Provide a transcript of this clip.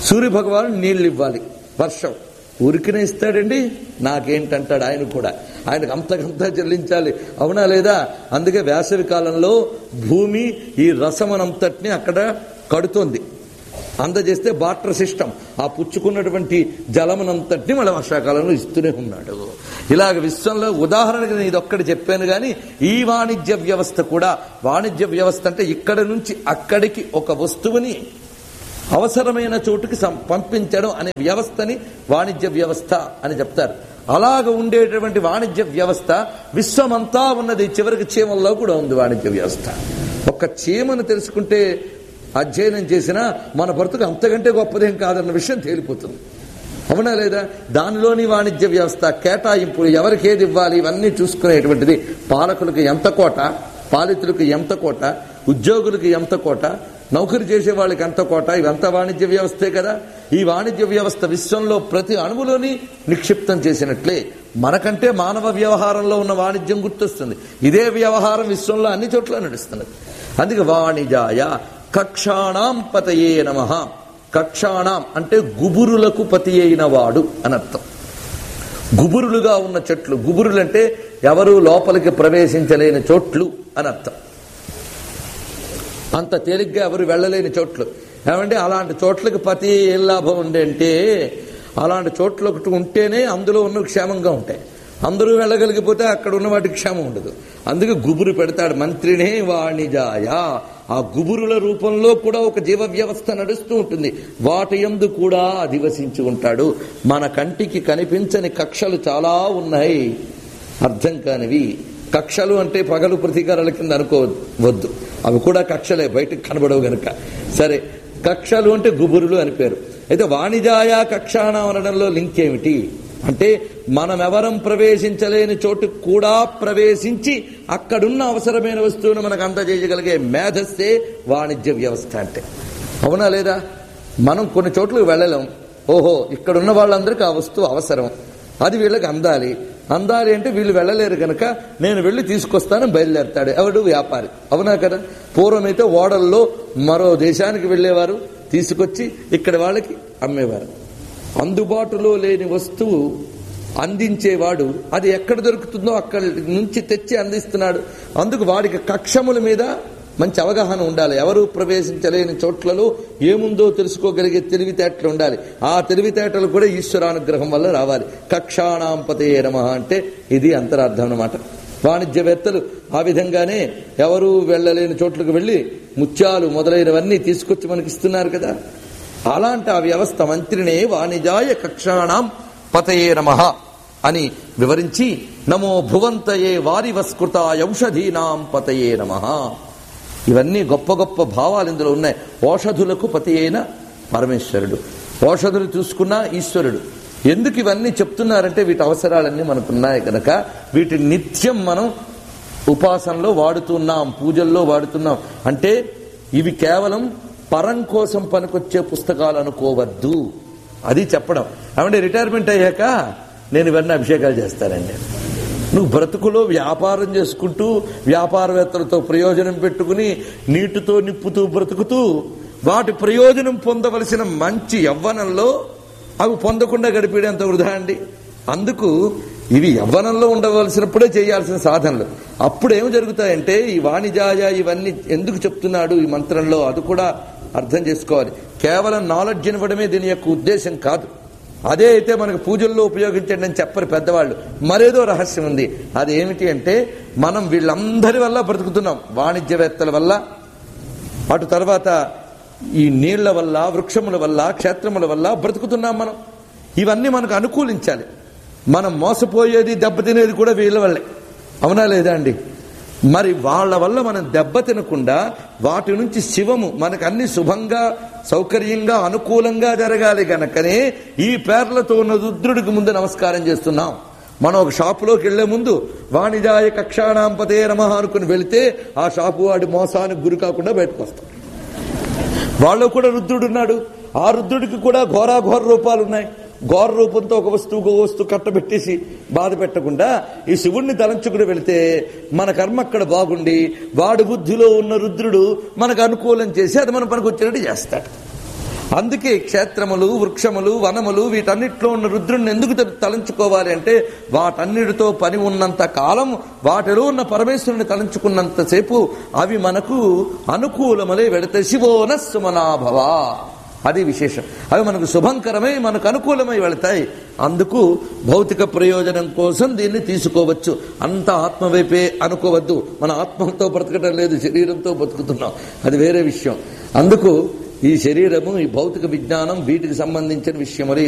సూర్య భగవాను నీళ్ళు ఇవ్వాలి వర్షం ఊరికినే ఇస్తాడండి నాకేంటంటాడు ఆయన కూడా ఆయనకు అంతకంతా చెల్లించాలి అవునా లేదా అందుకే వేసవి కాలంలో భూమి ఈ రసమనంతటిని అక్కడ కడుతోంది అందజేస్తే బాటర్ సిస్టమ్ ఆ పుచ్చుకున్నటువంటి జలమునంతటిని మళ్ళీ వర్షాకాలంలో ఇస్తూనే ఉన్నాడు ఇలాగ విశ్వంలో ఉదాహరణకి నేను ఇదొక్కటి చెప్పాను కానీ ఈ వాణిజ్య వ్యవస్థ కూడా వాణిజ్య వ్యవస్థ అంటే ఇక్కడ నుంచి అక్కడికి ఒక వస్తువుని అవసరమైన చోటుకి సం- పంపించడం అనే వ్యవస్థని వాణిజ్య వ్యవస్థ అని చెప్తారు అలాగ ఉండేటటువంటి వాణిజ్య వ్యవస్థ విశ్వమంతా ఉన్నది చివరికి చీమల్లో కూడా ఉంది వాణిజ్య వ్యవస్థ ఒక చీమను తెలుసుకుంటే అధ్యయనం చేసినా మన బ్రతుకు అంతకంటే గొప్పదేం కాదన్న విషయం తేలిపోతుంది అవునా లేదా దానిలోని వాణిజ్య వ్యవస్థ కేటాయింపులు ఎవరికి ఏది ఇవ్వాలి ఇవన్నీ చూసుకునేటువంటిది పాలకులకు ఎంత కోట పాలితులకు ఎంత కోట ఉద్యోగులకు ఎంత కోట నౌకరి చేసే వాళ్ళకి ఎంత కోట ఇవంతా వాణిజ్య వ్యవస్థే కదా ఈ వాణిజ్య వ్యవస్థ విశ్వంలో ప్రతి అణువులోని నిక్షిప్తం చేసినట్లే మనకంటే మానవ వ్యవహారంలో ఉన్న వాణిజ్యం గుర్తొస్తుంది ఇదే వ్యవహారం విశ్వంలో అన్ని చోట్ల నడుస్తున్నది అందుకే వాణిజాయ కక్షాణాం పతయే నమ కక్షాణం అంటే గుబురులకు పతి అయిన వాడు అని అర్థం గుబురులుగా ఉన్న చెట్లు గుబురులు అంటే ఎవరు లోపలికి ప్రవేశించలేని చోట్లు అని అర్థం అంత తేలిగ్గా ఎవరు వెళ్ళలేని చోట్లు ఏమంటే అలాంటి చోట్లకి పతి ఏం లాభం ఉండే అంటే అలాంటి చోట్ల ఒకటి ఉంటేనే అందులో ఉన్న క్షేమంగా ఉంటాయి అందరూ వెళ్ళగలిగిపోతే అక్కడ ఉన్న వాటికి క్షేమం ఉండదు అందుకే గుబురు పెడతాడు మంత్రినే వాణిజాయ ఆ గుబురుల రూపంలో కూడా ఒక జీవ వ్యవస్థ నడుస్తూ ఉంటుంది వాటి యందు కూడా అధివసించి ఉంటాడు మన కంటికి కనిపించని కక్షలు చాలా ఉన్నాయి అర్థం కానివి కక్షలు అంటే పగలు ప్రతీకారాల కింద అనుకోవద్దు అవి కూడా కక్షలే బయటకు కనబడవు గనుక సరే కక్షలు అంటే గుబురులు అని పేరు అయితే వాణిజాయ కక్షాణ అనడంలో లింక్ ఏమిటి అంటే మనమెవరం ప్రవేశించలేని చోటు కూడా ప్రవేశించి అక్కడున్న అవసరమైన వస్తువును మనకు అందజేయగలిగే మేధస్సే వాణిజ్య వ్యవస్థ అంటే అవునా లేదా మనం కొన్ని చోట్లకు వెళ్ళలేం ఓహో ఇక్కడున్న వాళ్ళందరికీ ఆ వస్తువు అవసరం అది వీళ్ళకి అందాలి అందాలి అంటే వీళ్ళు వెళ్ళలేరు కనుక నేను వెళ్ళి తీసుకొస్తాను బయలుదేరతాడు ఎవడు వ్యాపారి అవునా కదా పూర్వమైతే ఓడల్లో మరో దేశానికి వెళ్ళేవారు తీసుకొచ్చి ఇక్కడ వాళ్ళకి అమ్మేవారు అందుబాటులో లేని వస్తువు అందించేవాడు అది ఎక్కడ దొరుకుతుందో అక్కడి నుంచి తెచ్చి అందిస్తున్నాడు అందుకు వాడికి కక్షముల మీద మంచి అవగాహన ఉండాలి ఎవరు ప్రవేశించలేని చోట్లలో ఏముందో తెలుసుకోగలిగే తెలివితేటలు ఉండాలి ఆ తెలివితేటలు కూడా ఈశ్వరానుగ్రహం వల్ల రావాలి కక్షాణాంపతే నమ అంటే ఇది అంతరార్థం అన్నమాట వాణిజ్యవేత్తలు ఆ విధంగానే ఎవరు వెళ్ళలేని చోట్లకు వెళ్ళి ముత్యాలు మొదలైనవన్నీ తీసుకొచ్చి మనకి ఇస్తున్నారు కదా అలాంటి ఆ వ్యవస్థ మంత్రినే వాణిజాయ కక్షాణం పతయే నమ అని వివరించి నమో భువంతయే వారివస్కృత ఔషధీనాం పతయే నమ ఇవన్నీ గొప్ప గొప్ప భావాలు ఇందులో ఉన్నాయి ఓషధులకు పతి అయిన పరమేశ్వరుడు ఓషధులు చూసుకున్నా ఈశ్వరుడు ఎందుకు ఇవన్నీ చెప్తున్నారంటే వీటి అవసరాలన్నీ మనకున్నాయి కనుక వీటి నిత్యం మనం ఉపాసనలో వాడుతున్నాం పూజల్లో వాడుతున్నాం అంటే ఇవి కేవలం పరం కోసం పనికొచ్చే పుస్తకాలు అనుకోవద్దు అది చెప్పడం ఏమంటే రిటైర్మెంట్ అయ్యాక నేను ఇవన్నీ అభిషేకాలు చేస్తానండి నువ్వు బ్రతుకులో వ్యాపారం చేసుకుంటూ వ్యాపారవేత్తలతో ప్రయోజనం పెట్టుకుని నీటితో నిప్పుతూ బ్రతుకుతూ వాటి ప్రయోజనం పొందవలసిన మంచి యవ్వనంలో అవి పొందకుండా గడిపేయడంత వృధా అండి అందుకు ఇవి యవ్వనంలో ఉండవలసినప్పుడే చేయాల్సిన సాధనలు అప్పుడు ఏం జరుగుతాయంటే ఈ వాణిజాయ ఇవన్నీ ఎందుకు చెప్తున్నాడు ఈ మంత్రంలో అది కూడా అర్థం చేసుకోవాలి కేవలం నాలెడ్జ్ ఇవ్వడమే దీని యొక్క ఉద్దేశం కాదు అదే అయితే మనకు పూజల్లో ఉపయోగించండి అని చెప్పరు పెద్దవాళ్ళు మరేదో రహస్యం ఉంది అది ఏమిటి అంటే మనం వీళ్ళందరి వల్ల బ్రతుకుతున్నాం వాణిజ్యవేత్తల వల్ల అటు తర్వాత ఈ నీళ్ల వల్ల వృక్షముల వల్ల క్షేత్రముల వల్ల బ్రతుకుతున్నాం మనం ఇవన్నీ మనకు అనుకూలించాలి మనం మోసపోయేది దెబ్బతినేది కూడా వీళ్ళ వల్లే అవునా లేదా అండి మరి వాళ్ళ వల్ల మనం దెబ్బ తినకుండా వాటి నుంచి శివము మనకు అన్ని శుభంగా సౌకర్యంగా అనుకూలంగా జరగాలి గనకనే ఈ పేర్లతో ఉన్న రుద్రుడికి ముందు నమస్కారం చేస్తున్నాం మనం ఒక షాపులోకి వెళ్లే ముందు వాణిజాయ కక్షాణాంపతే నమ అనుకుని వెళితే ఆ షాపు వాడి మోసానికి గురి కాకుండా బయటకు వస్తాం వాళ్ళు కూడా రుద్రుడున్నాడు ఆ రుద్రుడికి కూడా ఘోరాఘోర రూపాలు ఉన్నాయి ఘోర రూపంతో ఒక వస్తువు ఒక వస్తువు కట్టబెట్టేసి బాధ పెట్టకుండా ఈ శివుణ్ణి తలంచుకుని వెళితే మన కర్మ అక్కడ బాగుండి వాడి బుద్ధిలో ఉన్న రుద్రుడు మనకు అనుకూలం చేసి అది మన పనికి వచ్చినట్టు చేస్తాడు అందుకే క్షేత్రములు వృక్షములు వనములు వీటన్నిటిలో ఉన్న రుద్రుణ్ణి ఎందుకు తె- తలంచుకోవాలి అంటే వాటన్నిటితో పని ఉన్నంత కాలం వాటిలో ఉన్న పరమేశ్వరుని తలంచుకున్నంతసేపు అవి మనకు అనుకూలములే వెళితే శివోన సుమనాభవ అది విశేషం అవి మనకు శుభంకరమై మనకు అనుకూలమై వెళతాయి అందుకు భౌతిక ప్రయోజనం కోసం దీన్ని తీసుకోవచ్చు అంత ఆత్మవైపే అనుకోవద్దు మన ఆత్మతో బ్రతకటం లేదు శరీరంతో బతుకుతున్నాం అది వేరే విషయం అందుకు ఈ శరీరము ఈ భౌతిక విజ్ఞానం వీటికి సంబంధించిన విషయములు